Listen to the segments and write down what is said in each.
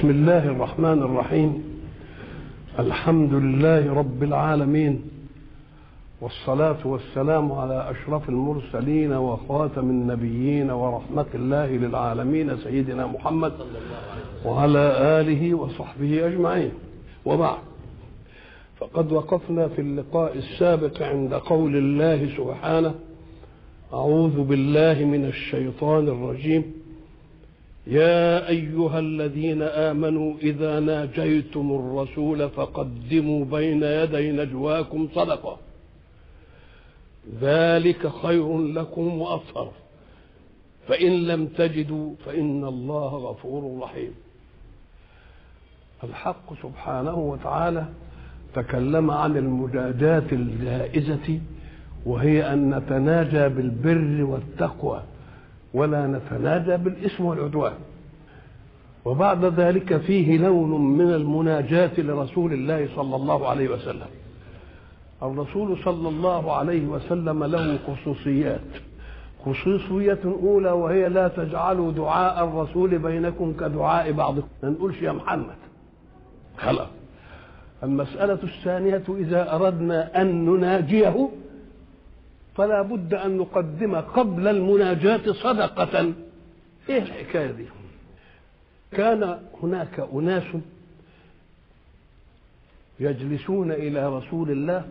بسم الله الرحمن الرحيم الحمد لله رب العالمين والصلاة والسلام على أشرف المرسلين وخاتم النبيين ورحمة الله للعالمين سيدنا محمد وعلى آله وصحبه أجمعين وبعد فقد وقفنا في اللقاء السابق عند قول الله سبحانه أعوذ بالله من الشيطان الرجيم يا أيها الذين آمنوا إذا ناجيتم الرسول فقدموا بين يدي نجواكم صدقة ذلك خير لكم وأطهر فإن لم تجدوا فإن الله غفور رحيم الحق سبحانه وتعالى تكلم عن المجادات الجائزة وهي أن نتناجى بالبر والتقوى ولا نتناجى بالإثم والعدوان وبعد ذلك فيه لون من المناجاة لرسول الله صلى الله عليه وسلم الرسول صلى الله عليه وسلم له خصوصيات خصوصية أولى وهي لا تجعلوا دعاء الرسول بينكم كدعاء بعضكم ما نقولش يا محمد خلاص المسألة الثانية إذا أردنا أن نناجيه فلا بد أن نقدم قبل المناجاة صدقة إيه الحكاية دي كان هناك أناس يجلسون إلى رسول الله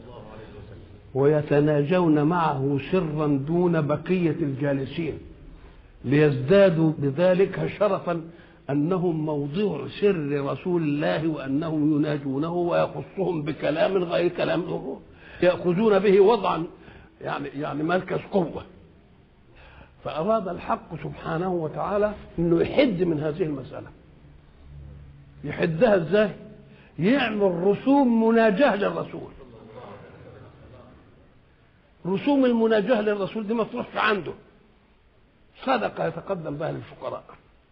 ويتناجون معه سرا دون بقية الجالسين ليزدادوا بذلك شرفا أنهم موضوع سر رسول الله وأنهم يناجونه ويخصهم بكلام غير كلام الروح يأخذون به وضعا يعني يعني مركز قوة فأراد الحق سبحانه وتعالى أنه يحد من هذه المسألة يحدها ازاي؟ يعمل رسوم مناجاة للرسول رسوم المناجاة للرسول دي ما تروحش عنده صدقة يتقدم بها للفقراء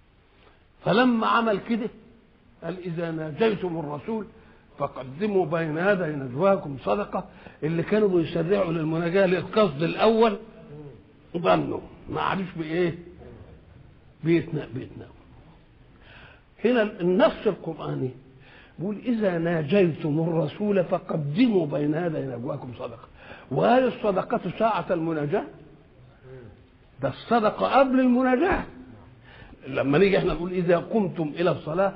فلما عمل كده قال إذا ناجيتم الرسول فقدموا بين يدي نجواكم صدقة اللي كانوا بيسرعوا للمناجاة للقصد الأول ظنوا ما عرفش بإيه بيتنا بيتنا هنا النص القرآني بيقول إذا ناجيتم الرسول فقدموا بين يدي نجواكم صدقة وهل الصدقة ساعة المناجاة؟ ده الصدقة قبل المناجاة لما نيجي احنا نقول إذا قمتم إلى الصلاة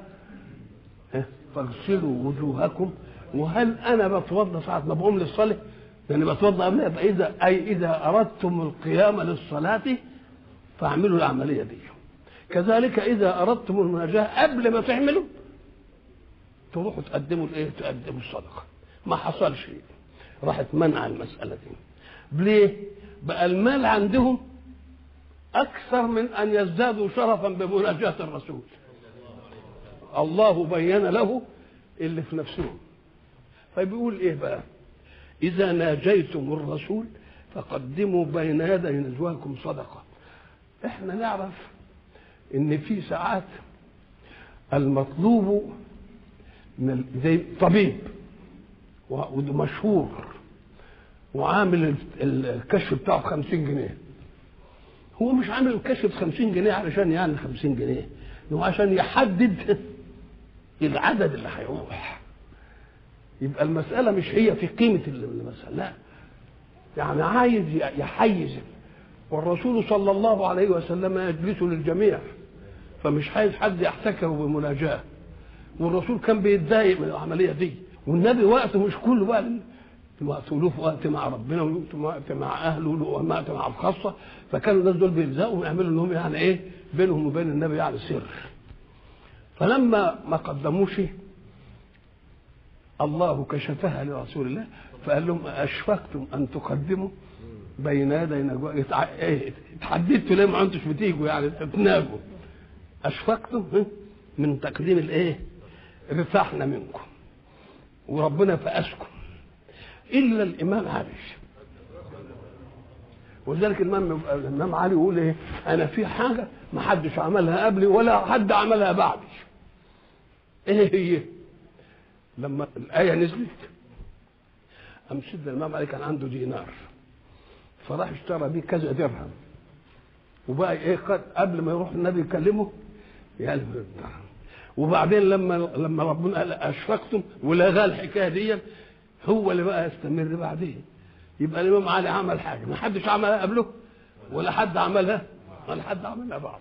فاغسلوا وجوهكم وهل أنا بتوضأ ساعة ما بقوم للصلاة؟ يعني بتوضأ قبلها يبقى إذا أي إذا أردتم القيام للصلاة فاعملوا العملية دي كذلك إذا أردتم المناجاة قبل ما تعملوا تروحوا تقدموا الايه تقدموا الصدقه ما حصل شيء راحت منع المساله دي ليه بقى المال عندهم اكثر من ان يزدادوا شرفا بمناجاه الرسول الله بين له اللي في نفسهم فبيقول ايه بقى اذا ناجيتم الرسول فقدموا بين يدي نجواكم صدقه احنا نعرف ان في ساعات المطلوب من زي طبيب ومشهور وعامل الكشف بتاعه ب 50 جنيه هو مش عامل الكشف ب 50 جنيه علشان يعني 50 جنيه هو عشان يحدد العدد اللي هيروح يبقى المسألة مش هي في قيمة المسألة لا يعني عايز يحيز والرسول صلى الله عليه وسلم يجلس للجميع فمش عايز حد يحتكره بمناجاه والرسول كان بيتضايق من العمليه دي والنبي وقته مش كله بقى وقت له وقت مع ربنا وقت مع اهله وقت مع الخاصه فكانوا الناس دول بيلزقوا ويعملوا انهم يعني ايه بينهم وبين النبي يعني سر فلما ما قدموش الله كشفها لرسول الله فقال لهم اشفقتم ان تقدموا بين يدي نجوى اتحددتوا ليه ما انتوش بتيجوا يعني تتناجوا اشفقتم من تقديم الايه رفعنا منكم وربنا فأسكم إلا الإمام علي ولذلك الإمام الإمام علي يقول إيه أنا في حاجة ما حدش عملها قبلي ولا حد عملها بعدي إيه هي لما الآية نزلت أم سيدنا الإمام علي كان عنده دينار فراح اشترى بيه كذا درهم وبقى إيه قد قبل ما يروح النبي يكلمه يقلب الدرهم وبعدين لما لما ربنا قال اشفقتم ولغى الحكايه دي هو اللي بقى يستمر بعدين يبقى الامام علي عمل حاجه ما حدش عملها قبله ولا حد عملها ولا حد عملها بعده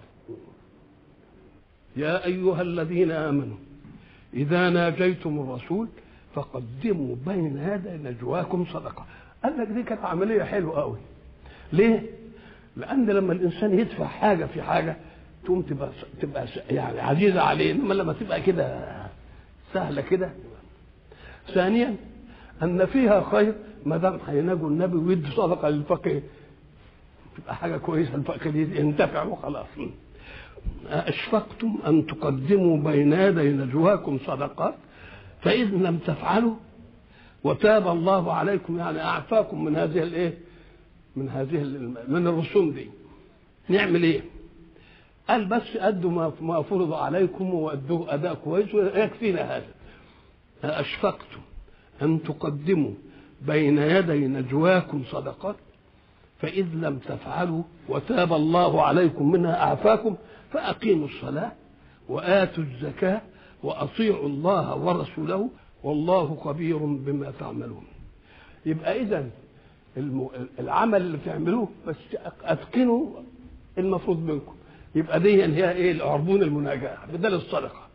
يا ايها الذين امنوا اذا ناجيتم الرسول فقدموا بين يدي نجواكم صدقه قال لك دي كانت عمليه حلوه قوي ليه لان لما الانسان يدفع حاجه في حاجه تقوم تبقى تبقى يعني عزيزه عليه انما لما تبقى كده سهله كده ثانيا ان فيها خير ما دام هيناجوا النبي ويدي صدقه للفقير تبقى حاجه كويسه الفقير ينتفع وخلاص أشفقتم أن تقدموا بين يدي نجواكم صدقات فإذ لم تفعلوا وتاب الله عليكم يعني أعفاكم من هذه الإيه؟ من هذه من الرسوم دي نعمل إيه؟ قال بس أدوا ما فرض عليكم وأدوه أداء كويس ويكفينا هذا أشفقتم أن تقدموا بين يدي نجواكم صدقات فإذ لم تفعلوا وتاب الله عليكم منها أعفاكم فأقيموا الصلاة وآتوا الزكاة وأطيعوا الله ورسوله والله خبير بما تعملون يبقى إذا العمل اللي تعملوه بس أتقنوا المفروض منكم يبقى دي هي ايه العربون المناجاة بدل الصدقة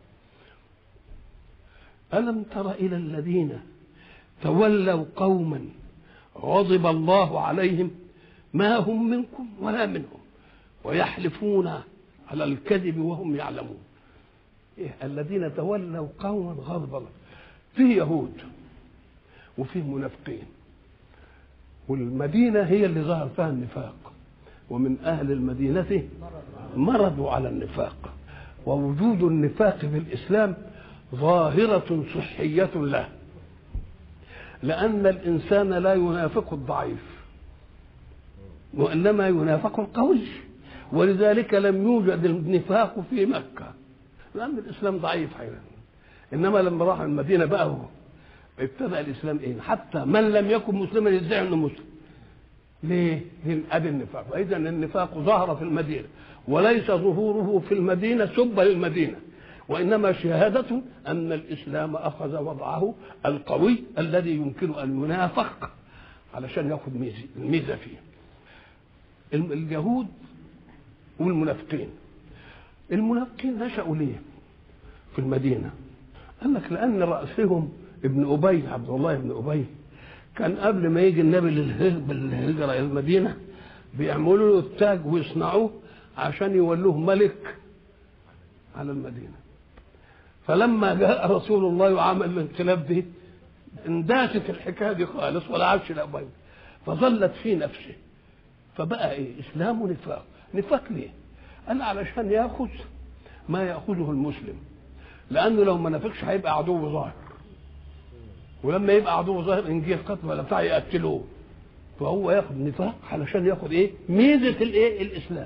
ألم تر إلى الذين تولوا قوما غضب الله عليهم ما هم منكم ولا منهم ويحلفون على الكذب وهم يعلمون إيه الذين تولوا قوما غضب الله فيه يهود وفيه منافقين والمدينة هي اللي ظهر فيها النفاق ومن أهل المدينة مرضوا على النفاق ووجود النفاق في الإسلام ظاهرة صحية له لأن الإنسان لا ينافق الضعيف وإنما ينافق القوي ولذلك لم يوجد النفاق في مكة لأن الإسلام ضعيف حينئذ إنما لما راح المدينة بقى هو ابتدأ الإسلام إيه حتى من لم يكن مسلما يدعي أنه مسلم ليه؟ أدي النفاق وإذا النفاق ظهر في المدينة وليس ظهوره في المدينة سب للمدينة وإنما شهادة أن الإسلام أخذ وضعه القوي الذي يمكن أن ينافق علشان ياخذ الميزة فيه اليهود والمنافقين المنافقين نشأوا ليه في المدينة قال لك لأن رأسهم ابن أبي عبد الله بن أبي كان قبل ما يجي النبي للهجرة إلى المدينة بيعملوا له التاج ويصنعوه عشان يولوه ملك على المدينة فلما جاء رسول الله وعمل الانقلاب دي انداست الحكايه دي خالص ولا عادش الابوين فظلت في نفسه فبقى ايه اسلام ونفاق نفاق ليه قال علشان ياخذ ما ياخذه المسلم لانه لو ما نفقش هيبقى عدو ظاهر ولما يبقى عدو ظاهر ان جه قتل ولا بتاع يقتلوه فهو ياخذ نفاق علشان ياخذ ايه ميزه الايه الاسلام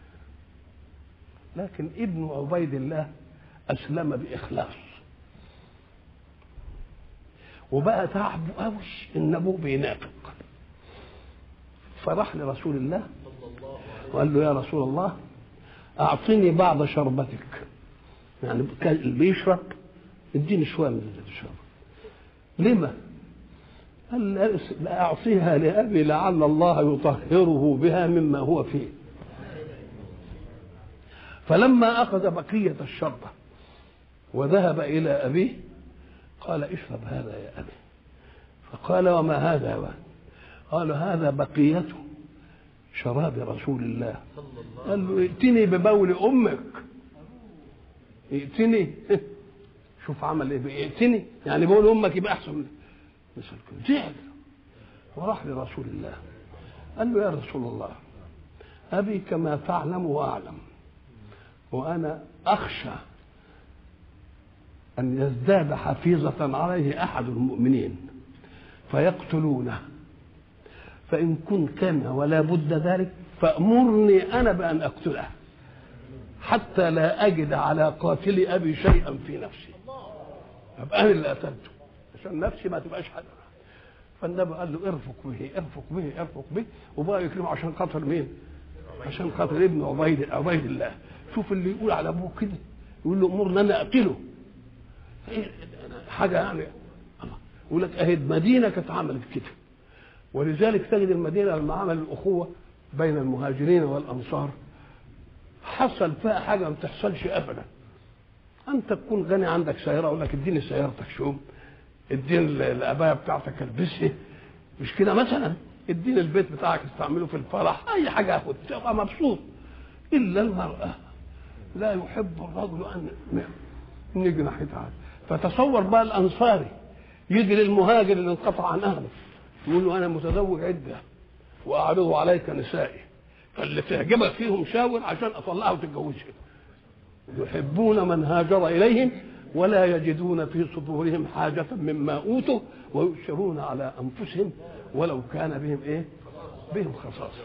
لكن ابن عبيد الله اسلم باخلاص وبقى تعب قوي ان ابوه بينافق فراح لرسول الله وقال له يا رسول الله اعطني بعض شربتك يعني كان اللي بيشرب اديني شويه من اللي تشرب لما؟ قال اعطيها لابي لعل الله يطهره بها مما هو فيه فلما اخذ بقيه الشربه وذهب الى ابيه قال اشرب هذا يا ابي فقال وما هذا بقى؟ قال هذا بقية شراب رسول الله قال له ائتني ببول امك ائتني شوف عمل ايه ائتني يعني بول امك يبقى احسن من زعل وراح لرسول الله قال له يا رسول الله ابي كما تعلم واعلم وانا اخشى ان يزداد حفيظه عليه احد المؤمنين فيقتلونه فإن كنت كان ولا بد ذلك فأمرني أنا بأن أقتله حتى لا أجد على قاتل أبي شيئا في نفسي أبقى أنا اللي قتلته عشان نفسي ما تبقاش حد فالنبي قال له ارفق به ارفق به ارفق به وبقى يكرمه عشان خاطر مين؟ عشان خاطر ابن عبيد عبيد الله شوف اللي يقول على ابوه كده يقول له امرنا نقتله حاجه يعني الله يقول لك اهي المدينه كانت عملت كده ولذلك تجد المدينه لما عمل الاخوه بين المهاجرين والانصار حصل فيها حاجه ما بتحصلش ابدا انت تكون غني عندك سياره اقول لك اديني سيارتك شوم اديني الابايه بتاعتك البسها مش كده مثلا اديني البيت بتاعك استعمله في الفرح اي حاجه اخد تبقى مبسوط الا المراه لا يحب الرجل ان نيجي ناحيتها فتصور بقى الانصاري يجي للمهاجر اللي انقطع عن اهله يقول له انا متزوج عده واعرض عليك نسائي فاللي تعجبك فيهم شاور عشان اطلعها وتتجوزها يحبون من هاجر اليهم ولا يجدون في صدورهم حاجة مما أوتوا ويؤثرون على أنفسهم ولو كان بهم إيه؟ بهم خصاصة.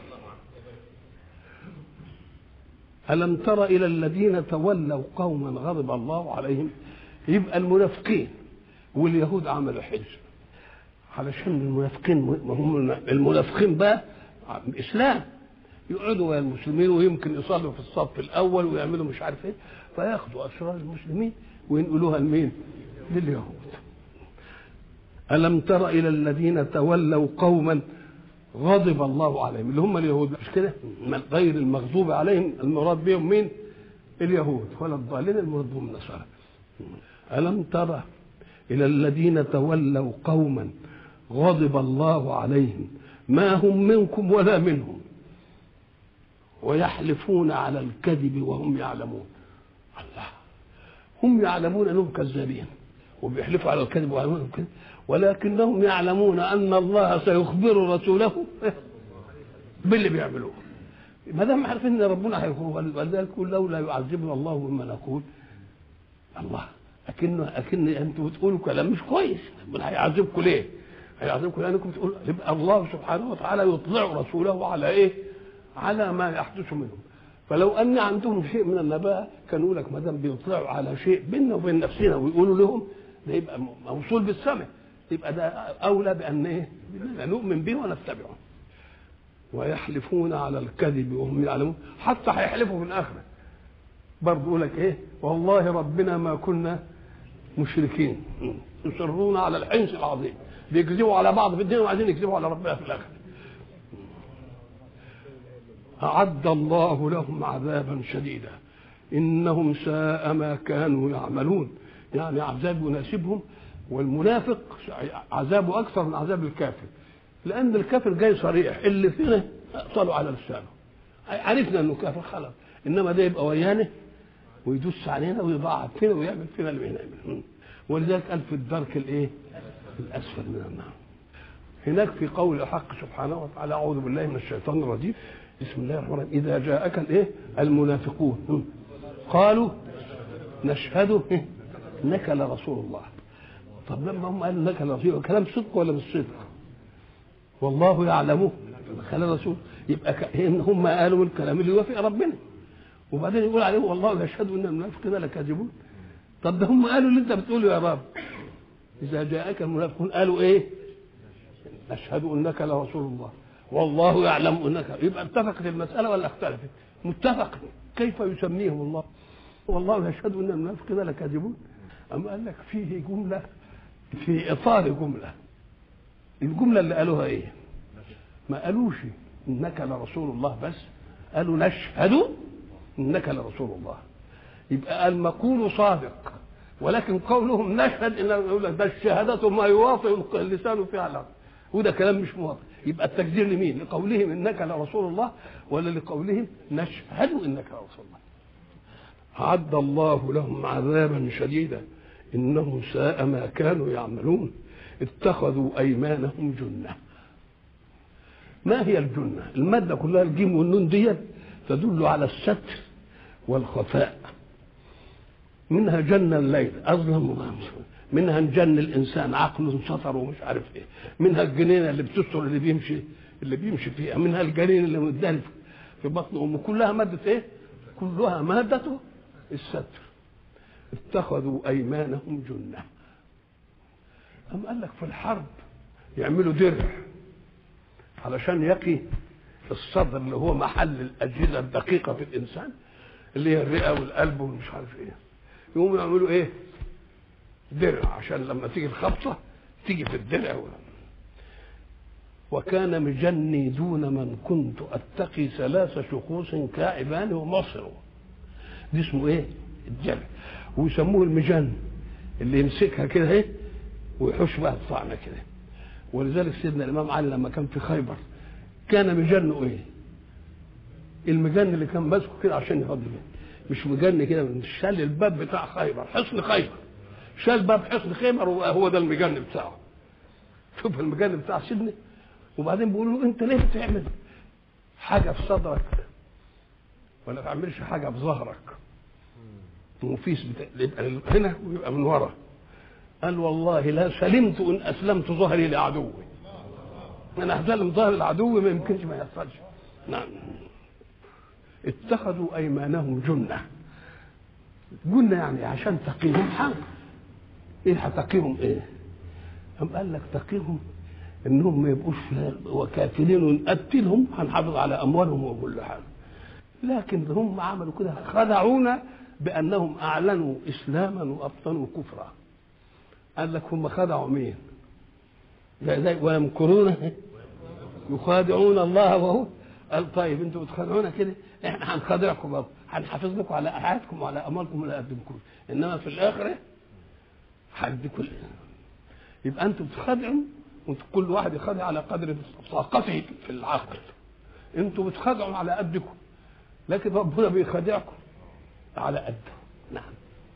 ألم تر إلى الذين تولوا قوما غضب الله عليهم يبقى المنافقين واليهود عملوا حزب علشان المنافقين هم المنافقين بقى اسلام يقعدوا ويا المسلمين ويمكن يصلوا في الصف الاول ويعملوا مش عارف ايه فياخدوا اسرار المسلمين وينقلوها لمين؟ لليهود. الم تر الى الذين تولوا قوما غضب الله عليهم اللي هم اليهود مش كده؟ غير المغضوب عليهم المراد بهم مين؟ اليهود ولا الضالين المراد بهم النصارى. الم تر الى الذين تولوا قوما غضب الله عليهم ما هم منكم ولا منهم ويحلفون على الكذب وهم يعلمون الله هم يعلمون انهم كذابين وبيحلفوا على الكذب ويعلمون كذب ولكنهم يعلمون ان الله سيخبر رسوله باللي بيعملوه ما دام عارفين ان ربنا هيخبر ولذلك يقول لولا يعذبنا الله بما نقول الله اكن اكن انتوا بتقولوا كلام مش كويس ربنا هيعذبكم ليه؟ هيعذبكم لانكم تقول يبقى الله سبحانه وتعالى يطلع رسوله على ايه؟ على ما يحدث منهم فلو ان عندهم شيء من النباهه كانوا يقول لك ما دام بيطلعوا على شيء بيننا وبين نفسنا ويقولوا لهم ده يبقى موصول بالسمع يبقى ده اولى بان ايه؟ نؤمن به ونتبعه ويحلفون على الكذب وهم يعلمون حتى هيحلفوا في الاخره برضه يقول لك ايه؟ والله ربنا ما كنا مشركين يصرون على الحنس العظيم بيكذبوا على بعض في الدين وعايزين يكذبوا على ربنا في الاخره أعد الله لهم عذابا شديدا إنهم ساء ما كانوا يعملون يعني عذاب يناسبهم والمنافق عذابه أكثر من عذاب الكافر لأن الكافر جاي صريح اللي فينا طلعوا على لسانه عرفنا أنه كافر خلاص إنما ده يبقى ويانا ويدوس علينا ويضعف فينا ويعمل فينا اللي بيعمل ولذلك قال في الدرك الايه؟ الاسفل من النار. هناك في قول الحق سبحانه وتعالى اعوذ بالله من الشيطان الرجيم بسم الله الرحمن الرحيم اذا جاءك الايه المنافقون قالوا نشهد انك لرسول الله طب لما هم قالوا انك لرسول كلام صدق ولا مش صدق والله يعلمه خلال رسول يبقى ان هم قالوا الكلام اللي يوافق ربنا وبعدين يقول عليه والله يشهد ان المنافقين لكاذبون طب ده هم قالوا اللي انت بتقوله يا رب اذا جاءك المنافقون قالوا ايه نشهد انك لرسول الله والله يعلم انك يبقى اتفقت المساله ولا اختلفت؟ متفق كيف يسميهم الله؟ والله يشهد ان المنافقين لكاذبون أم قال لك فيه جمله في اطار جمله الجمله اللي قالوها ايه؟ ما قالوش انك لرسول الله بس قالوا نشهد انك لرسول الله يبقى المقول صادق ولكن قولهم نشهد ان يقول لك ده الشهاده ما يواطئ اللسان فعلا وده كلام مش موافق يبقى التكذيب لمين؟ لقولهم انك لرسول الله ولا لقولهم نشهد انك لرسول الله. أعد الله لهم عذابا شديدا إنهم ساء ما كانوا يعملون اتخذوا أيمانهم جنة ما هي الجنة؟ المادة كلها الجيم والنون دي تدل على الستر والخفاء منها جنة الليل أظلم وغامس منها نجن الانسان عقله سطر ومش عارف ايه منها الجنينه اللي بتستر اللي بيمشي اللي بيمشي فيها منها الجنين اللي متدلف في بطن امه كلها ماده ايه كلها ماده الستر اتخذوا ايمانهم جنه أم قال لك في الحرب يعملوا درع علشان يقي الصدر اللي هو محل الاجهزه الدقيقه في الانسان اللي هي الرئه والقلب ومش عارف ايه يقوموا يعملوا ايه درع عشان لما تيجي الخبطه تيجي في الدرع وكان مجني دون من كنت اتقي ثلاث شخوص كاعبان ومصر دي اسمه ايه الجرع ويسموه المجن اللي يمسكها كده ايه ويحوش بها الطعنه كده ولذلك سيدنا الامام علي لما كان في خيبر كان مجنه ايه المجن اللي كان ماسكه كده عشان يهضم مش مجن كده شال الباب بتاع خيبر حصن خيبر شال باب حصن خيبر وهو ده المجن بتاعه شوف المجن بتاع سيدنا وبعدين بيقولوا له انت ليه بتعمل حاجه في صدرك ولا تعملش حاجه في ظهرك وفيس بتا... يبقى هنا ويبقى من ورا قال والله لا سلمت ان اسلمت ظهري لعدوي انا اسلم ظهر العدو ما يمكنش ما يحصلش نعم اتخذوا ايمانهم جنه جنه يعني عشان تقيهم حق ايه هتقيهم ايه أم قال لك تقيهم انهم ما يبقوش وكافرين ونقتلهم هنحافظ على اموالهم وكل حاجه لكن هم عملوا كده خدعونا بانهم اعلنوا اسلاما وابطنوا كفرا قال لك هم خدعوا مين زي زي ويمكرون يخادعون الله وهو قال طيب انتوا بتخادعونا كده احنا هنخادعكم برضه هنحافظ لكم على حياتكم وعلى اموالكم ولا قدمكم انما في الاخره هديكم يبقى انتوا بتخادعوا وانتوا كل واحد يخادع على قدر طاقته في العقل انتوا بتخادعوا على قدكم لكن ربنا بيخادعكم على قده نعم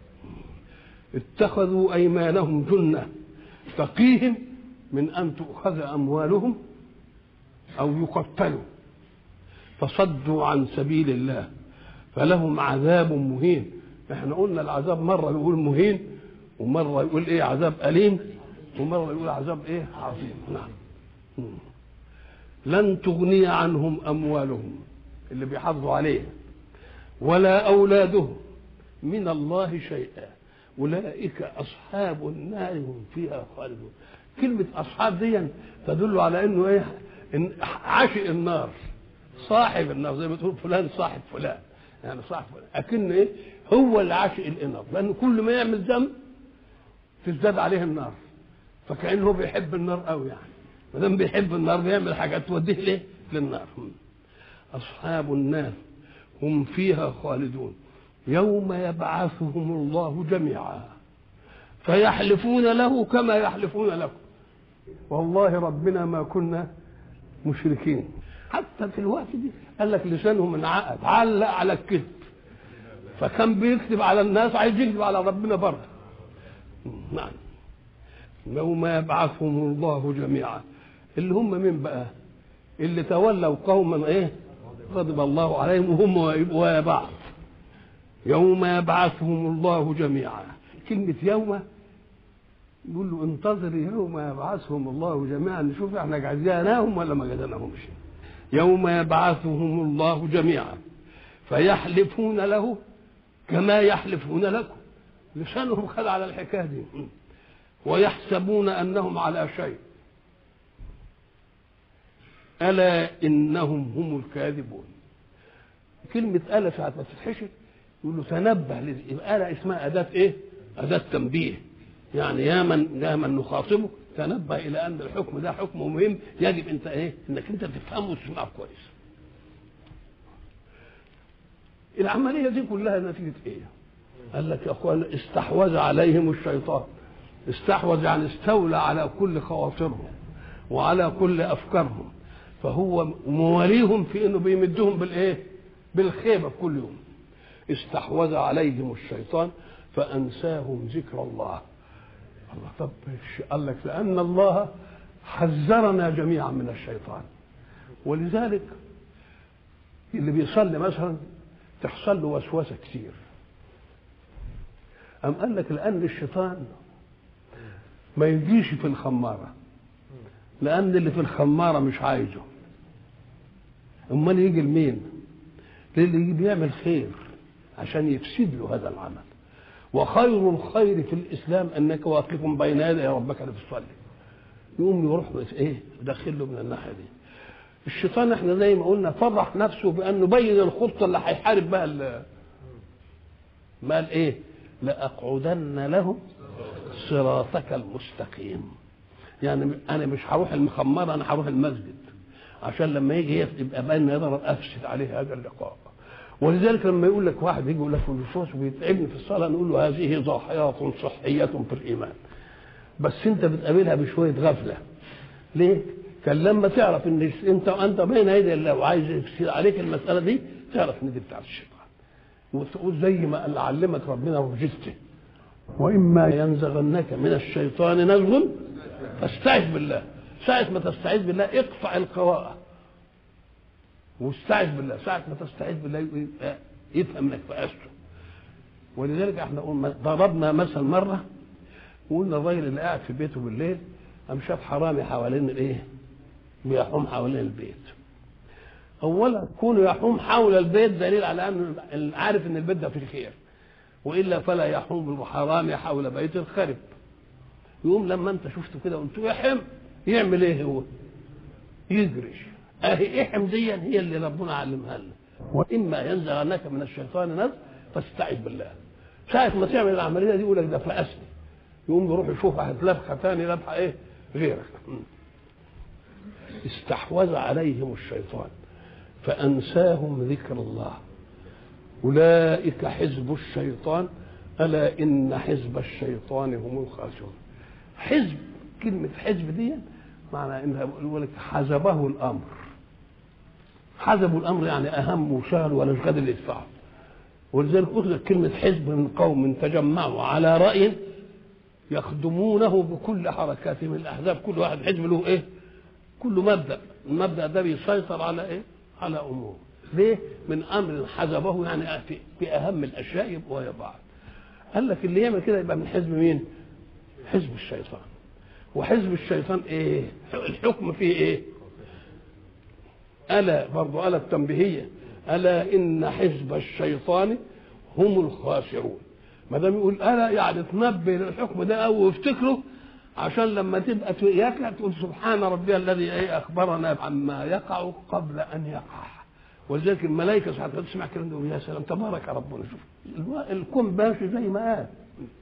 اتخذوا ايمانهم جنه تقيهم من ان تؤخذ اموالهم او يقتلوا فصدوا عن سبيل الله فلهم عذاب مهين احنا قلنا العذاب مره يقول مهين ومره يقول ايه عذاب اليم ومره يقول عذاب ايه عظيم نعم لن تغني عنهم اموالهم اللي بيحافظوا عليها ولا اولادهم من الله شيئا اولئك اصحاب النار هم فيها خالدون كلمه اصحاب دي تدل على انه ايه إن عاشق النار صاحب النار زي ما تقول فلان صاحب فلان يعني صاحب فلان اكن ايه هو اللي عاشق النار لانه كل ما يعمل ذنب تزداد عليه النار فكانه هو بيحب النار قوي يعني ما دام بيحب النار بيعمل حاجات توديه ليه للنار اصحاب النار هم فيها خالدون يوم يبعثهم الله جميعا فيحلفون له كما يحلفون لكم والله ربنا ما كنا مشركين حتى في الوقت دي قال لك لسانهم انعقد علق على الكذب فكان بيكذب على الناس عايز يكذب على ربنا برضه نعم يوم يبعثهم الله جميعا اللي هم مين بقى اللي تولوا قوما ايه غضب الله عليهم وهم وبعض يوم يبعثهم الله جميعا كلمة يوم يقول له انتظر يوم يبعثهم الله جميعا نشوف احنا جزيناهم ولا ما جزيناهمش يوم يبعثهم الله جميعا فيحلفون له كما يحلفون لكم لسانهم خد على الحكايه دي ويحسبون انهم على شيء الا انهم هم الكاذبون كلمه الا ساعه ما تتحشر يقول له تنبه الا اسمها اداه ايه اداه تنبيه يعني يا من يا من نخاطبه تنبه الى ان الحكم ده حكم مهم يجب انت ايه انك انت تفهمه وتسمعه كويس العمليه دي كلها نتيجه ايه قال لك يا اخوان استحوذ عليهم الشيطان استحوذ يعني استولى على كل خواطرهم وعلى كل افكارهم فهو مواليهم في انه بيمدهم بالايه بالخيبه في كل يوم استحوذ عليهم الشيطان فانساهم ذكر الله الله طب قال لك لان الله حذرنا جميعا من الشيطان ولذلك اللي بيصلي مثلا تحصل له وسوسه كتير أم قال لك لأن الشيطان ما يجيش في الخمارة لأن اللي في الخمارة مش عايزه أمال يجي لمين؟ للي بيعمل خير عشان يفسد له هذا العمل وخير الخير في الإسلام أنك واقف بين يدي ربك لتصلي يقوم يروح ايه يدخل له من الناحيه دي الشيطان احنا زي ما قلنا فرح نفسه بانه بين الخطه اللي هيحارب بها ما قال ايه لاقعدن لهم صراطك المستقيم يعني انا مش هروح المخمره انا هروح المسجد عشان لما يجي يبقى بين يضرب افسد عليه هذا اللقاء ولذلك لما يقول لك واحد يجي يقول لك الوسواس ويتعبني في الصلاه نقول له هذه ضاحيات صحيه في الايمان بس انت بتقابلها بشويه غفله ليه؟ كان لما تعرف ان انت انت بين يدي الله وعايز يفسد عليك المساله دي تعرف ان دي بتاعت الشيطان وتقول زي ما قال علمك ربنا وجدته واما ينزغنك من الشيطان نزغ فاستعذ بالله ساعة ما تستعيذ بالله اقطع القراءة واستعذ بالله ساعة ما تستعيذ بالله يفهم انك فأسته ولذلك احنا قلنا ضربنا مثل مرة وقلنا الراجل اللي قاعد في بيته بالليل قام شاف حرامي حوالين الايه؟ بيحوم حوالين البيت. اولا كونه يحوم حول البيت دليل على انه عارف ان البيت ده فيه خير. والا فلا يحوم الحرامي حول بيت الخرب. يقوم لما انت شفته كده قلت له يحم يعمل ايه هو؟ يجري اهي احم دي هي اللي ربنا علمها لنا واما ينزغنك من الشيطان نزغ فاستعذ بالله ساعة ما تعمل العملية دي يقول لك ده فأسني يقوم يروح يشوف واحد لبخة تاني لبخة ايه غيرك استحوذ عليهم الشيطان فأنساهم ذكر الله أولئك حزب الشيطان ألا إن حزب الشيطان هم الخاسرون حزب كلمة حزب دي معنى انها يقول لك حزبه الامر حزبوا الامر يعني اهم وشغل ولا مش قادر يدفعه ولذلك اخذت كلمة حزب من قوم تجمعوا على رأي يخدمونه بكل حركاتهم الاحزاب كل واحد حزب له ايه؟ كل مبدا المبدا ده بيسيطر على ايه؟ على امور ليه؟ من امر حزبه يعني في, في اهم الاشياء يبقوا ويا بعض قال لك اللي يعمل كده يبقى من حزب مين؟ حزب الشيطان وحزب الشيطان ايه الحكم فيه ايه الا برضو الا التنبيهيه الا ان حزب الشيطان هم الخاسرون ما دام يقول الا يعني تنبه للحكم ده او وافتكره عشان لما تبقى ياكل تقول سبحان ربي الذي ايه اخبرنا عما يقع قبل ان يقع ولذلك الملائكه ساعات تسمع كلام يا سلام تبارك ربنا شوف الكون ماشي زي ما قال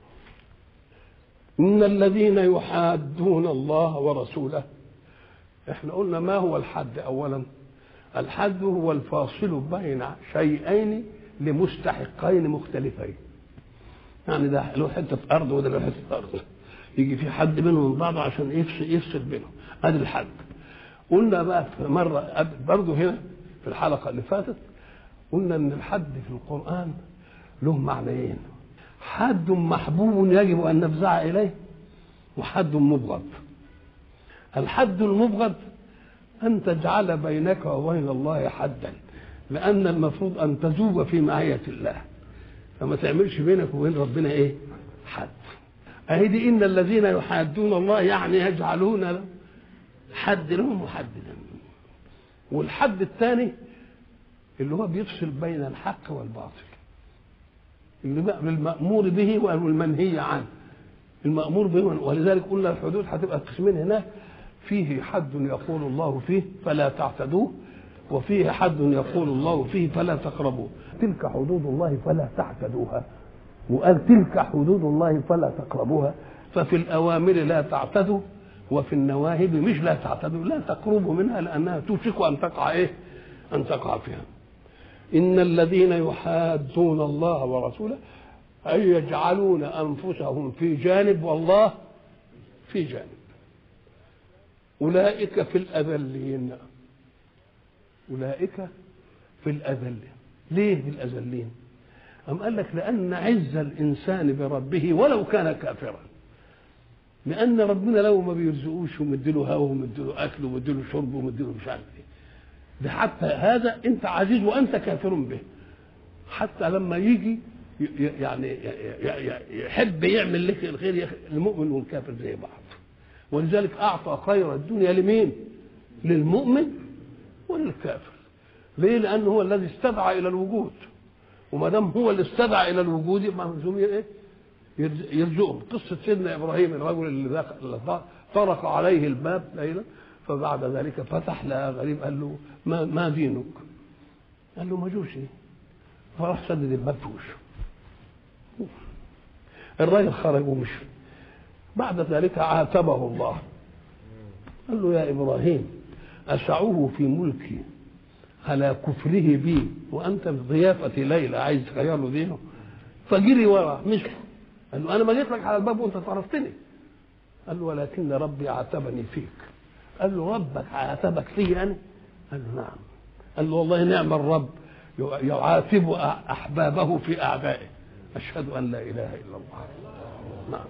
إن الذين يحادون الله ورسوله احنا قلنا ما هو الحد أولا الحد هو الفاصل بين شيئين لمستحقين مختلفين يعني ده له حتة أرض وده له حتة أرض يجي في حد بينهم من بعض عشان يفصل يفصل بينهم ادي الحد قلنا بقى في مرة برضه هنا في الحلقة اللي فاتت قلنا إن الحد في القرآن له معنيين حد محبوب يجب ان نفزع اليه وحد مبغض الحد المبغض ان تجعل بينك وبين الله حدا لان المفروض ان تذوب في معيه الله فما تعملش بينك وبين ربنا ايه حد اهي دي ان الذين يحادون الله يعني يجعلون حد لهم وحد لهم والحد الثاني اللي هو بيفصل بين الحق والباطل المأمور به والمنهي عنه المأمور به ولذلك قلنا الحدود هتبقى قسمين هناك فيه حد يقول الله فيه فلا تعتدوه وفيه حد يقول الله فيه فلا تقربوه تلك حدود الله فلا تعتدوها وقال تلك حدود الله فلا تقربوها ففي الأوامر لا تعتدوا وفي النواهي مش لا تعتدوا لا تقربوا منها لأنها توشك أن تقع إيه أن تقع فيها إن الذين يحادون الله ورسوله أي يجعلون أنفسهم في جانب والله في جانب أولئك في الأذلين أولئك في الأذلين ليه في الأذلين أم قال لك لأن عز الإنسان بربه ولو كان كافرا لأن ربنا لو ما بيرزقوش ومديله هوا ومديله أكل ومديله شرب ومديله مش عارف إيه ده حتى هذا انت عزيز وانت كافر به حتى لما يجي يعني يحب يعمل لك الخير المؤمن والكافر زي بعض ولذلك اعطى خير الدنيا لمين للمؤمن وللكافر ليه لانه هو الذي استدعى الى الوجود وما دام هو اللي استدعى الى الوجود يبقى ملزوم ايه يرزقهم قصه سيدنا ابراهيم الرجل اللي طرق عليه الباب ليلا فبعد ذلك فتح لها غريب قال له ما, ما دينك قال له مجوسي فراح سدد الباب في وشه الراجل خرج ومشي بعد ذلك عاتبه الله قال له يا ابراهيم اسعوه في ملكي على كفره بي وانت في ضيافه ليلى عايز تغير له دينه فجري ورا مش قال له انا ما جيت لك على الباب وانت طرفتني قال له ولكن ربي عاتبني فيك قال له ربك عاتبك في انا قال له نعم قال له والله نعم الرب يعاتب احبابه في اعدائه اشهد ان لا اله الا الله نعم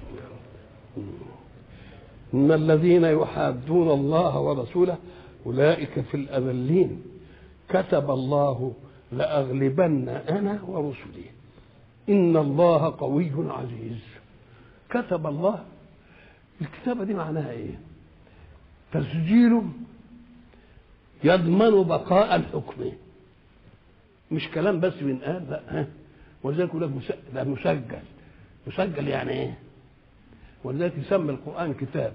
ان الذين يحادون الله ورسوله اولئك في الاذلين كتب الله لاغلبن انا ورسلي ان الله قوي عزيز كتب الله الكتابه دي معناها ايه تسجيل يضمن بقاء الحكم مش كلام بس بينقال لا ها ولذلك يقول لك ده مسجل مسجل يعني ايه ولذلك يسمي القران كتاب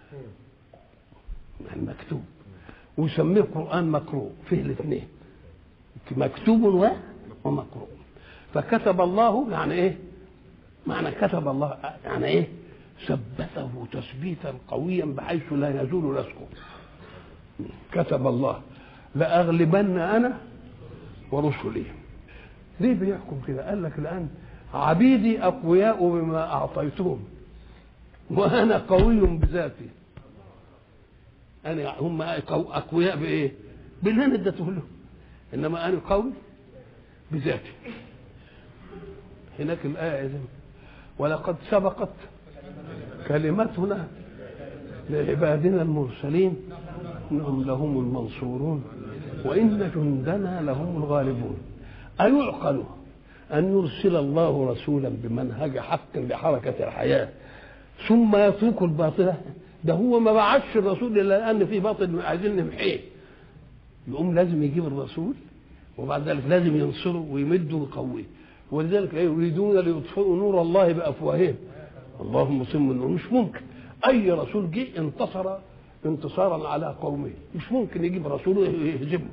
يعني مكتوب ويسميه قران مقروء فيه الاثنين مكتوب ومقروء فكتب الله يعني ايه معنى كتب الله يعني ايه ثبته تثبيتا قويا بحيث لا يزول رزقه كتب الله لأغلبن أنا ورسلي ليه بيحكم كده قال لك الآن عبيدي أقوياء بما أعطيتهم وأنا قوي بذاتي أنا هم أقوياء بإيه؟ باللي أنا اديته لهم إنما أنا قوي بذاتي هناك الآية إذن ولقد سبقت كلمتنا لعبادنا المرسلين انهم لهم المنصورون وان جندنا لهم الغالبون ايعقل ان يرسل الله رسولا بمنهج حق لحركه الحياه ثم يترك الباطله ده هو ما بعتش الرسول الا لان في باطل عايزين نمحيه يقوم لازم يجيب الرسول وبعد ذلك لازم ينصره ويمده ويقويه ولذلك يريدون ليطفئوا نور الله بافواههم اللهم صم النور مش ممكن اي رسول جه انتصر انتصارا على قومه مش ممكن يجيب رسول يهزمه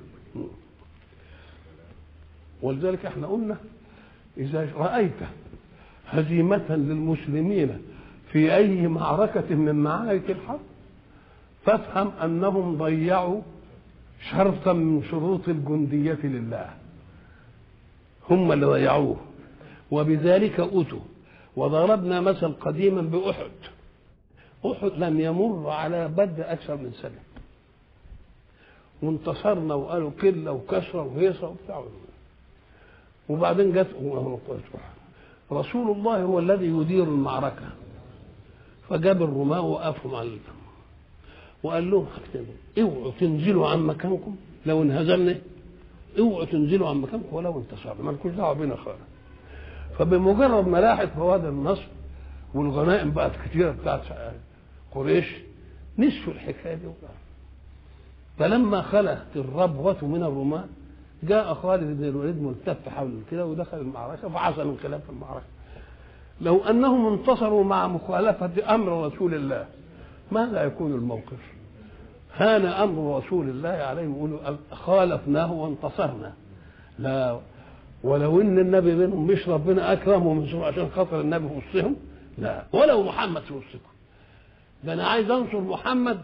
ولذلك احنا قلنا اذا رايت هزيمه للمسلمين في اي معركه من معارك الحرب فافهم انهم ضيعوا شرطا من شروط الجنديه لله هم اللي ضيعوه وبذلك اوتوا وضربنا مثل قديما بأحد أحد لم يمر على بدء أكثر من سنة وانتصرنا وقالوا كلة وكسرة وهيصة وبتاع وبعدين جت رسول الله هو الذي يدير المعركة فجاب الرماة وقفهم على الجنب وقال لهم حاجتين اوعوا تنزلوا عن مكانكم لو انهزمنا اوعوا تنزلوا عن مكانكم ولو انتصرنا مالكوش دعوه بينا خالص فبمجرد ما لاحت فواد النصر والغنائم بقت كتيرة بتاعت قريش نسوا الحكاية دي وقع. فلما خلت الربوة من الرماة جاء خالد بن الوليد ملتف حول كده ودخل المعركة فحصل انقلاب في المعركة لو أنهم انتصروا مع مخالفة أمر رسول الله ماذا يكون الموقف هان أمر رسول الله عليهم يقولوا خالفناه وانتصرنا لا ولو ان النبي منهم مش ربنا اكرمهم من عشان خاطر النبي في وسطهم لا ولو محمد في وسطكم ده انا عايز انصر محمد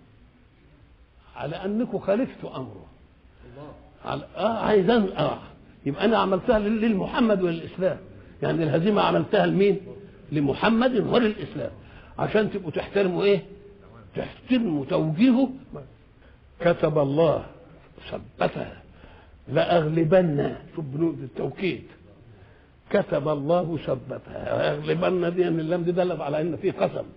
على انكم خالفتوا امره على اه عايز أن... اه يبقى انا عملتها للمحمد وللاسلام يعني الهزيمه عملتها لمين؟ لمحمد وللاسلام عشان تبقوا تحترموا ايه؟ تحترموا توجيهه كتب الله ثبتها لأغلبن شوف بنود التوكيد كتب الله ثبتها أغلبن دي أن اللام دي دلت على أن في قسم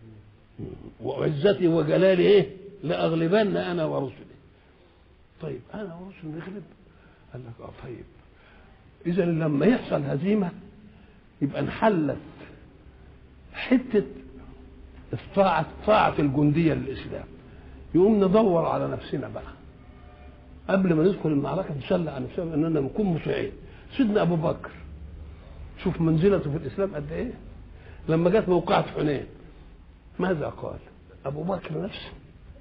وعزتي وجلالي إيه لأغلبن أنا ورسلي طيب أنا ورسلي نغلب قال لك أه طيب إذا لما يحصل هزيمة يبقى انحلت حتة الطاعة طاعة الجندية للإسلام يقوم ندور على نفسنا بقى قبل ما ندخل المعركه نسلع عن نفسنا اننا نكون مطيعين سيدنا ابو بكر شوف منزلته في الاسلام قد ايه لما جت موقعة حنين ماذا قال ابو بكر نفسه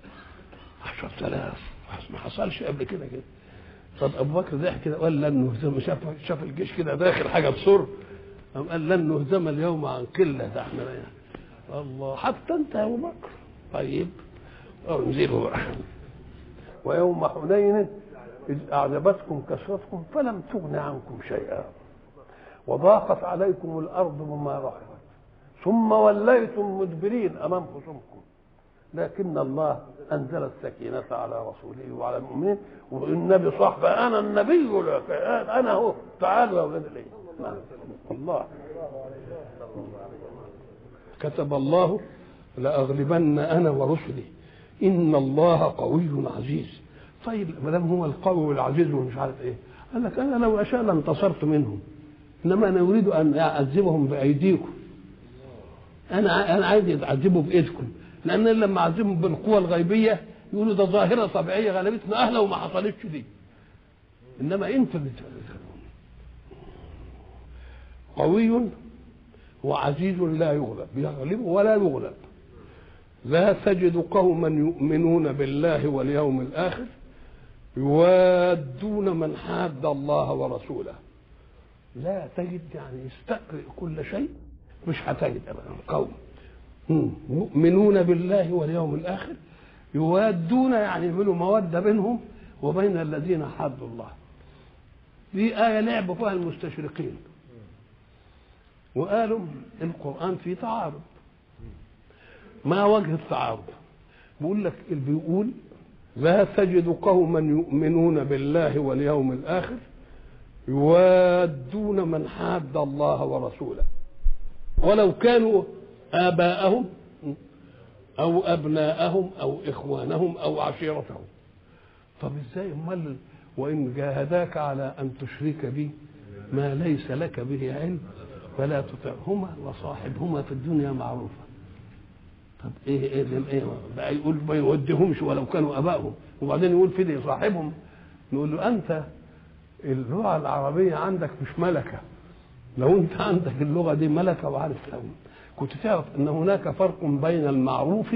عشرة آلاف ما حصلش قبل كده كده طب ابو بكر ضحك كده ولا انه شاف شاف الجيش كده داخل حاجه تصر قام قال لن نهزم اليوم عن قله ده احنا يعني الله حتى انت يا ابو بكر طيب انزلوا بقى ويوم حنين إذ أعجبتكم كثرتكم فلم تغن عنكم شيئا وضاقت عليكم الأرض بما رحبت ثم وليتم مدبرين أمام خصومكم لكن الله أنزل السكينة على رسوله وعلى المؤمنين والنبي صاحب أنا النبي لك أنا هو تعالوا يا أولاد الإيه الله كتب الله لأغلبن أنا ورسلي إن الله قوي عزيز طيب ما دام هو القوي والعزيز ومش عارف ايه قال لك انا لو اشاء لانتصرت منهم انما انا اريد ان اعذبهم بايديكم انا انا عايز اعذبه بايدكم لان لما اعذبهم بالقوى الغيبيه يقولوا ده ظاهره طبيعيه غلبتنا اهلا وما حصلتش دي انما انت اللي قوي وعزيز لا يغلب يغلب ولا يغلب لا تجد قوما يؤمنون بالله واليوم الاخر يوادون من حاد الله ورسوله لا تجد يعني يستقرئ كل شيء مش هتجد ابدا قوم يؤمنون بالله واليوم الاخر يوادون يعني يعملوا موده بينهم وبين الذين حادوا الله دي آية لعبوا فيها المستشرقين وقالوا القرآن فيه تعارض ما وجه التعارض بيقول لك اللي بيقول لا تجد قوما يؤمنون بالله واليوم الآخر يوادون من حاد الله ورسوله ولو كانوا آباءهم أو أبناءهم أو إخوانهم أو عشيرتهم طب إزاي أمال وإن جاهداك على أن تشرك بي ما ليس لك به علم فلا تطعهما وصاحبهما في الدنيا معروفا طب ايه ايه ايه بقى يقول ما يوديهمش ولو كانوا ابائهم وبعدين يقول في دي صاحبهم نقول له انت اللغه العربيه عندك مش ملكه لو انت عندك اللغه دي ملكه وعارف قوي كنت تعرف ان هناك فرق بين المعروف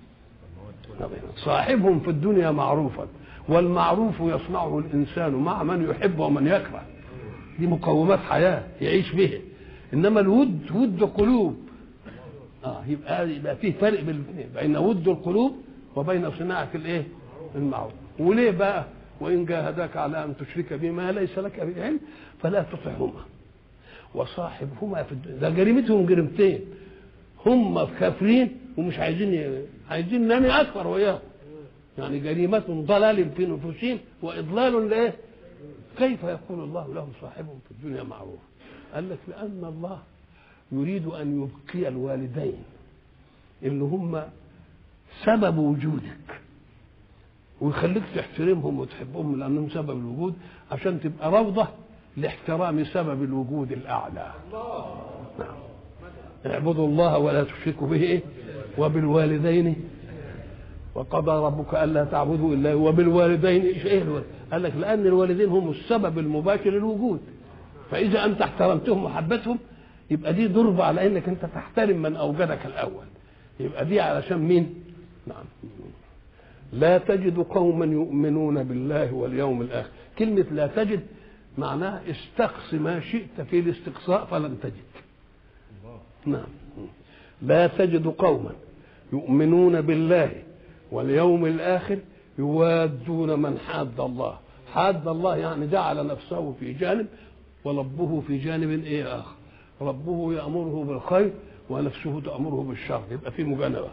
صاحبهم في الدنيا معروفا والمعروف يصنعه الانسان مع من يحب ومن يكره دي مقومات حياه يعيش بها انما الود ود قلوب اه يبقى يبقى فيه فرق بين بين ود القلوب وبين صناعه الايه؟ المعروف وليه بقى؟ وان جاهداك على ان تشرك بما ليس لك به علم فلا تطعهما وصاحبهما في الدنيا ده جريمتهم جريمتين هم كافرين ومش عايزين عايزين نامي اكبر وياهم يعني جريمة ضلال في نفوسهم واضلال لايه؟ كيف يقول الله لهم صاحبهم في الدنيا معروف؟ قال لك لان الله يريد ان يبقي الوالدين اللي هم سبب وجودك ويخليك تحترمهم وتحبهم لانهم سبب الوجود عشان تبقى روضه لاحترام سبب الوجود الاعلى نعم اعبدوا الله ولا تشركوا به ايه وبالوالدين وقضى ربك الا تعبدوا الا وبالوالدين ايش ايه الوالد؟ قال لك لان الوالدين هم السبب المباشر للوجود فاذا انت احترمتهم وحبتهم يبقى دي ضربة على انك انت تحترم من اوجدك الاول يبقى دي علشان مين نعم لا تجد قوما يؤمنون بالله واليوم الاخر كلمة لا تجد معناها استقص ما شئت في الاستقصاء فلن تجد نعم لا تجد قوما يؤمنون بالله واليوم الاخر يوادون من حاد الله حاد الله يعني جعل نفسه في جانب وربه في جانب ايه اخر ربه يأمره بالخير ونفسه تأمره بالشر يبقى في مجانبة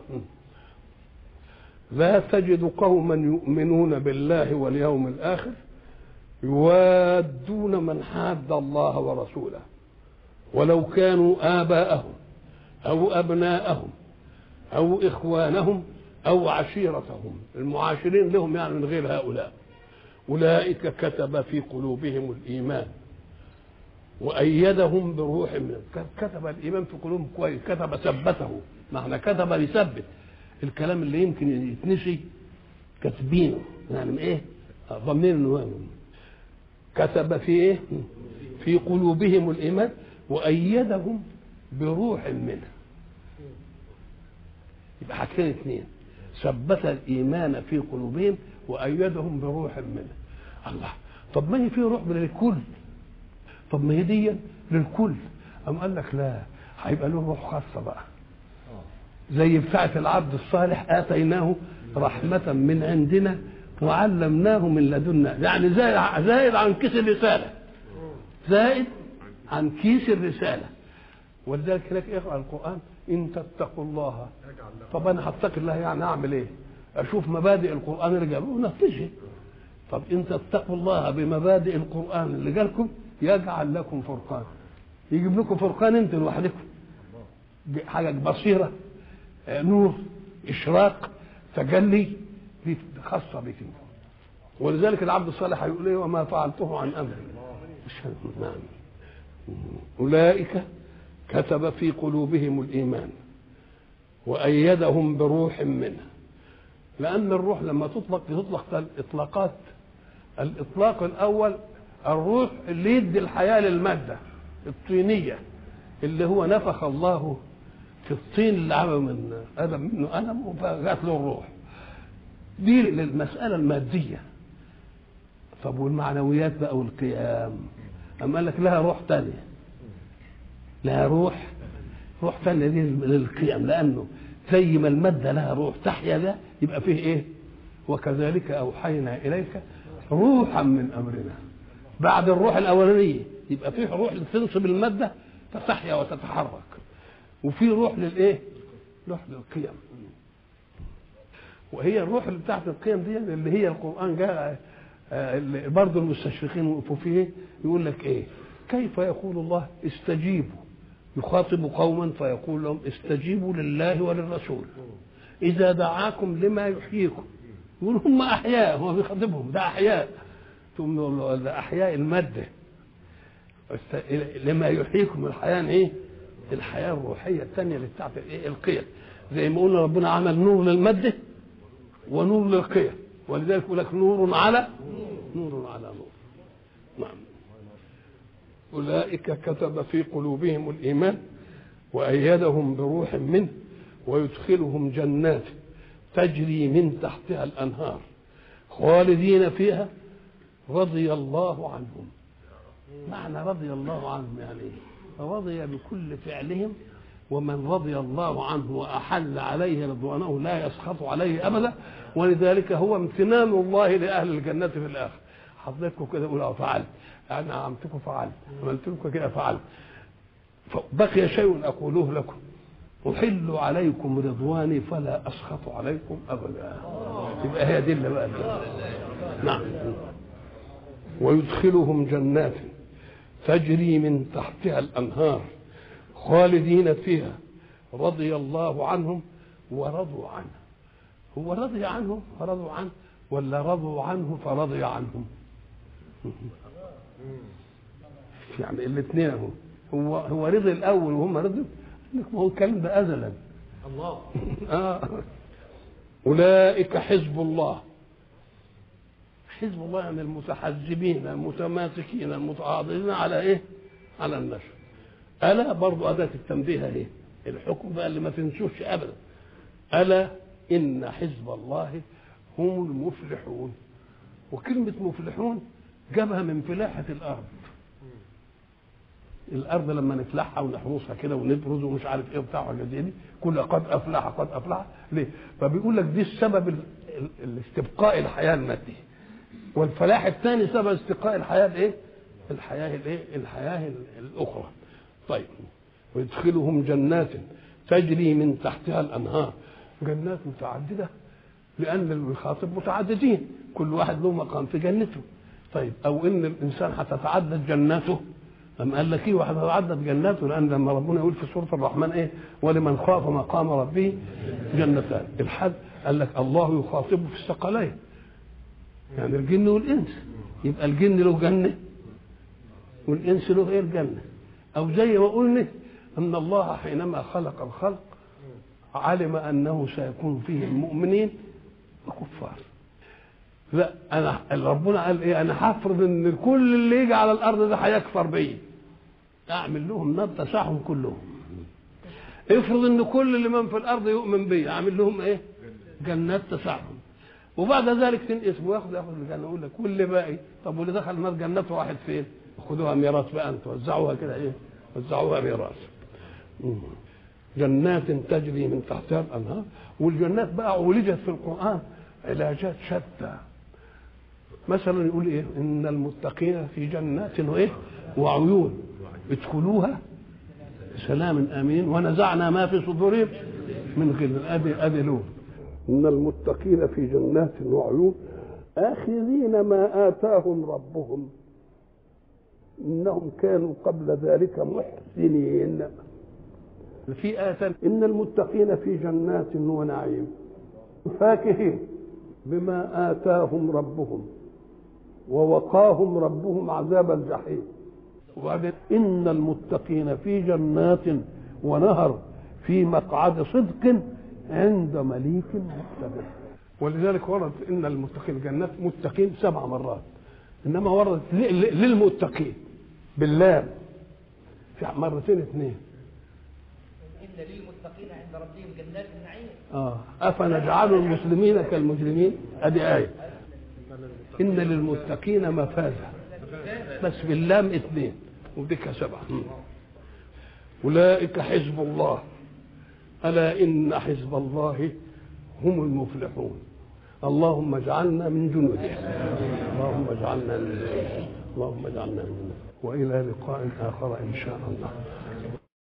لا تجد قوما يؤمنون بالله واليوم الآخر يوادون من حاد الله ورسوله ولو كانوا آباءهم أو أبناءهم أو إخوانهم أو عشيرتهم المعاشرين لهم يعني من غير هؤلاء أولئك كتب في قلوبهم الإيمان وأيدهم بروح منه كتب الإيمان في قلوبهم كويس كتب ثبته معنى كتب يثبت الكلام اللي يمكن يتنسي كاتبينه يعني ايه ضمير انه كتب في ايه في قلوبهم الايمان وايدهم بروح منه يبقى حاجتين اثنين ثبت الايمان في قلوبهم وايدهم بروح منه الله طب ما هي في روح من الكل طب ما هي دي للكل أم قال لك لا هيبقى له روح خاصة بقى زي بتاعة العبد الصالح آتيناه رحمة من عندنا وعلمناه من لدنا يعني زائد زائد عن كيس الرسالة زائد عن كيس الرسالة ولذلك هناك اقرأ القرآن إن تتقوا الله طب أنا هتقي الله يعني أعمل إيه؟ أشوف مبادئ القرآن اللي جابوه ونفذها طب إن تتقوا الله بمبادئ القرآن اللي جالكم يجعل لكم فرقان يجيب لكم فرقان انتوا لوحدكم حاجة بصيرة نور إشراق تجلي دي خاصة بك ولذلك العبد الصالح هيقول ايه وما فعلته عن امري نعم اولئك كتب في قلوبهم الايمان وايدهم بروح منه لان الروح لما تطلق تطلق اطلاقات الاطلاق الاول الروح اللي يدي الحياه للماده الطينيه اللي هو نفخ الله في الطين اللي عمل من ادم منه ادم فجات له الروح دي للمساله الماديه طب والمعنويات بقى والقيام أما قال لك لها روح تانية لها روح روح تانية دي للقيام لأنه زي ما المادة لها روح تحيا ده يبقى فيه إيه وكذلك أوحينا إليك روحا من أمرنا بعد الروح الأولانية يبقى فيه روح تنصب المادة فتحيا وتتحرك وفي روح للإيه روح للقيم وهي الروح اللي بتاعت القيم دي اللي هي القرآن جاء برضه المستشرقين وقفوا فيه يقول لك ايه كيف يقول الله استجيبوا يخاطب قوما فيقول لهم استجيبوا لله وللرسول اذا دعاكم لما يحييكم يقول هم احياء هو بيخاطبهم ده احياء ثم يقول له ده احياء الماده لما يحييكم الحياه ايه الحياه الروحيه الثانيه اللي بتاعت ايه القيم زي ما قلنا ربنا عمل نور للماده ونور للقيم ولذلك يقول لك نور على نور على نور نعم أولئك كتب في قلوبهم الإيمان وأيدهم بروح منه ويدخلهم جنات تجري من تحتها الأنهار خالدين فيها رضي الله عنهم معنى رضي الله عنهم يعني ايه رضي بكل فعلهم ومن رضي الله عنه وأحل عليه رضوانه لا يسخط عليه أبدا ولذلك هو امتنان الله لأهل الجنة في الآخر حضرتكم كده قول فعلت أنا عمتكم فعلت عملت لكم كده فعلت بقي شيء أقوله لكم أحل عليكم رضواني فلا أسخط عليكم أبدا يبقى هي دي اللي بقى نعم ويدخلهم جنات تجري من تحتها الأنهار خالدين فيها رضي الله عنهم ورضوا عنه هو رضي عنهم فرضوا عنه ولا رضوا عنه فرضي عنهم يعني الاثنين اهو هو هو رضي الاول وهم رضوا ما هو الكلام ده ازلا الله آه. اولئك حزب الله حزب الله يعني المتحزبين المتماسكين المتعاضدين على ايه على النشر الا برضو اداه التنبيه اهي الحكم بقى اللي ما تنسوش ابدا الا ان حزب الله هم المفلحون وكلمه مفلحون جابها من فلاحه الارض الارض لما نفلحها ونحرسها كده ونبرز ومش عارف ايه وبتاع حاجات زي دي كل قد افلح قد افلح ليه؟ فبيقول لك دي السبب ال- ال- الاستبقاء الحياه الماديه والفلاح الثاني سبب استبقاء الحياه الايه؟ الحياه الايه؟ الحياه ال- الاخرى. طيب ويدخلهم جنات تجري من تحتها الانهار جنات متعدده لان الخاطب متعددين كل واحد له مقام في جنته طيب او ان الانسان هتتعدد جناته أم قال لك ايه وهتتعدد جناته لان لما ربنا يقول في سوره الرحمن ايه ولمن خاف مقام ربه جنتان الحد قال لك الله يخاطبه في الثقلين يعني الجن والانس يبقى الجن له جنه والانس له ايه الجنه او زي ما قلنا ان الله حينما خلق الخلق علم انه سيكون فيه المؤمنين وكفار لا انا ربنا قال ايه انا هفرض ان كل اللي يجي على الارض ده هيكفر بيا اعمل لهم نار تسعهم كلهم افرض ان كل اللي من في الارض يؤمن بي اعمل لهم ايه جنات تسعهم وبعد ذلك تنقسم وياخد ياخد الجنه يقول لك واللي باقي طب واللي دخل النار جنته واحد فين خدوها ميراث بقى انتوا وزعوها كده ايه وزعوها ميراث مم. جنات تجري من تحتها الانهار والجنات بقى عولجت في القران علاجات شتى مثلا يقول ايه ان المتقين في جنات وايه وعيون ادخلوها سلام امين ونزعنا ما في صدورهم من غل ادي ادي لون ان المتقين في جنات وعيون اخذين ما اتاهم ربهم انهم كانوا قبل ذلك محسنين في آية إن المتقين في جنات ونعيم فاكهين بما آتاهم ربهم ووقاهم ربهم عذاب الجحيم وبعدين إن المتقين في جنات ونهر في مقعد صدق عند مليك مقتدر ولذلك ورد إن المتقين جنات متقين سبع مرات إنما وردت للمتقين باللام في مرتين اثنين إن للمتقين عند ربهم جنات النعيم اه افنجعل المسلمين كالمجرمين ادي ايه ان للمتقين مفازا بس باللام اثنين وديك سبعه مم. اولئك حزب الله الا ان حزب الله هم المفلحون اللهم اجعلنا من جنوده اللهم اجعلنا من جنوده اللهم اجعلنا من جنوده والى لقاء اخر ان شاء الله